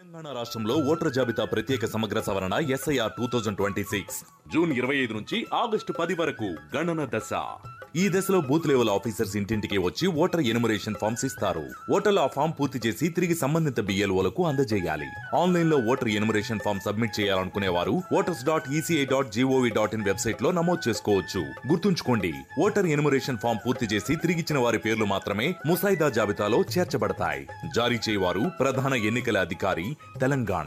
తెలంగాణ రాష్ట్రంలో ఓటర్ జాబితా ప్రత్యేక సమగ్ర సవరణ SIR two thousand twenty six June ఇరవై ఐదు నుంచి ఆగస్టు పది వరకు గణన దశ ఈ దశలో బూత్ లెవెల్ ఆఫీసర్స్ ఇంటింటికి వచ్చి ఓటర్ ఎనుమరేషన్ ఫామ్స్ ఇస్తారు ఓటర్లు ఆ ఫామ్ పూర్తి చేసి తిరిగి సంబంధిత బిఎల్ఓలకు అందజేయాలి ఆన్లైన్ లో ఓటర్ ఎనుమరేషన్ ఫామ్ సబ్మిట్ చేయాలనుకునే వారు voters dot ECI dot GOV dot in website లో నమోదు చేసుకోవచ్చు గుర్తుంచుకోండి ఓటర్ ఎనుమరేషన్ ఫామ్ పూర్తి చేసి తిరిగిచ్చిన వారి పేర్లు మాత్రమే ముసాయిదా జాబితాలో చేర్చబడతాయి జారీ చేయవారు ప్రధాన ఎన్నికల అధికారి తెలంగాణ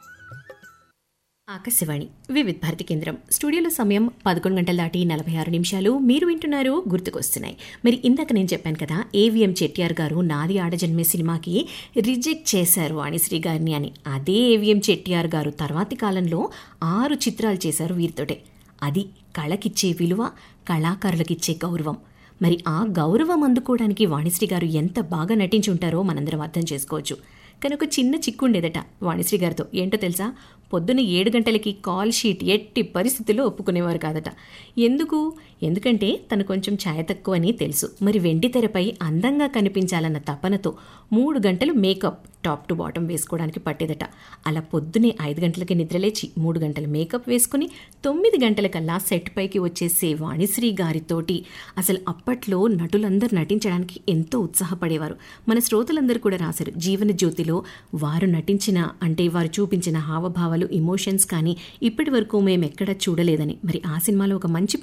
ఆకాశవాణి వివిధ భారతి కేంద్రం స్టూడియోలో సమయం పదకొండు గంటల దాటి నలభై ఆరు నిమిషాలు మీరు వింటున్నారు గుర్తుకొస్తున్నాయి మరి ఇందాక నేను చెప్పాను కదా ఏవిఎం చెట్టియార్ గారు నాది ఆడజన్మే సినిమాకి రిజెక్ట్ చేశారు వాణిశ్రీ గారిని అని అదే ఏవిఎం చెట్టియార్ గారు తర్వాతి కాలంలో ఆరు చిత్రాలు చేశారు వీరితోటే అది కళకిచ్చే విలువ కళాకారులకిచ్చే గౌరవం మరి ఆ గౌరవం అందుకోవడానికి వాణిశ్రీ గారు ఎంత బాగా నటించి ఉంటారో మనందరం అర్థం చేసుకోవచ్చు కానీ ఒక చిన్న చిక్కు ఉండేదట వాణిశ్రీ గారితో ఏంటో తెలుసా పొద్దున్న ఏడు గంటలకి కాల్ షీట్ ఎట్టి పరిస్థితుల్లో ఒప్పుకునేవారు కాదట ఎందుకు ఎందుకంటే తను కొంచెం ఛాయ తక్కువని తెలుసు మరి వెండి తెరపై అందంగా కనిపించాలన్న తపనతో మూడు గంటలు మేకప్ టాప్ టు బాటమ్ వేసుకోవడానికి పట్టేదట అలా పొద్దునే ఐదు గంటలకి నిద్రలేచి మూడు గంటల మేకప్ వేసుకుని తొమ్మిది గంటలకల్లా సెట్ పైకి వచ్చేసే వాణిశ్రీ గారితోటి అసలు అప్పట్లో నటులందరూ నటించడానికి ఎంతో ఉత్సాహపడేవారు మన శ్రోతలందరూ కూడా రాశారు జీవన జ్యోతిలో వారు నటించిన అంటే వారు చూపించిన హావభావాలు ఇమోషన్స్ కానీ ఇప్పటి వరకు మేము ఎక్కడా చూడలేదని మరి ఆ సినిమాలో ఒక మంచి